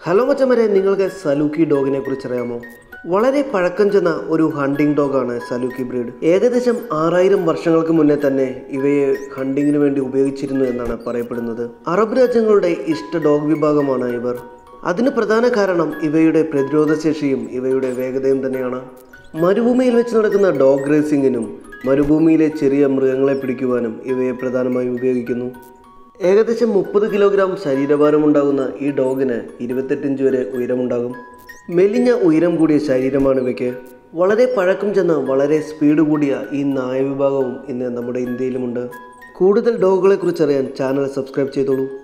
hello മച്ചമരെ നിങ്ങൾക്ക് Saluki ഡോഗിനെ കുറിച്ച് അറിയാമോ വളരെ പഴക്കം ചെന്ന ഒരു ഹണ്ടിങ് ഡോഗാണ് സലൂക്കി ബ്രീഡ് ഏകദേശം ആറായിരം വർഷങ്ങൾക്ക് മുന്നേ തന്നെ ഇവയെ ഹണ്ടിങ്ങിന് വേണ്ടി ഉപയോഗിച്ചിരുന്നു എന്നാണ് പറയപ്പെടുന്നത് അറബ് രാജ്യങ്ങളുടെ ഇഷ്ട ഡോഗ് വിഭാഗമാണ് ഇവർ അതിന് പ്രധാന കാരണം ഇവയുടെ പ്രതിരോധശേഷിയും ഇവയുടെ വേഗതയും തന്നെയാണ് മരുഭൂമിയിൽ വെച്ച് നടക്കുന്ന ഡോഗ് റേസിങ്ങിനും മരുഭൂമിയിലെ ചെറിയ മൃഗങ്ങളെ പിടിക്കുവാനും ഇവയെ പ്രധാനമായും ഉപയോഗിക്കുന്നു ഏകദേശം മുപ്പത് കിലോഗ്രാം ശരീരഭാരമുണ്ടാകുന്ന ഈ ഡോഗിന് ഇരുപത്തെട്ട് ഇഞ്ച് വരെ ഉയരമുണ്ടാകും മെലിഞ്ഞ ഉയരം കൂടിയ ശരീരമാണ് ഇവയ്ക്ക് വളരെ പഴക്കം ചെന്ന വളരെ സ്പീഡ് കൂടിയ ഈ നായ വിഭാഗവും ഇന്ന് നമ്മുടെ ഇന്ത്യയിലുമുണ്ട് കൂടുതൽ ഡോഗുകളെ കുറിച്ച് അറിയാൻ ചാനൽ സബ്സ്ക്രൈബ് ചെയ്തോളൂ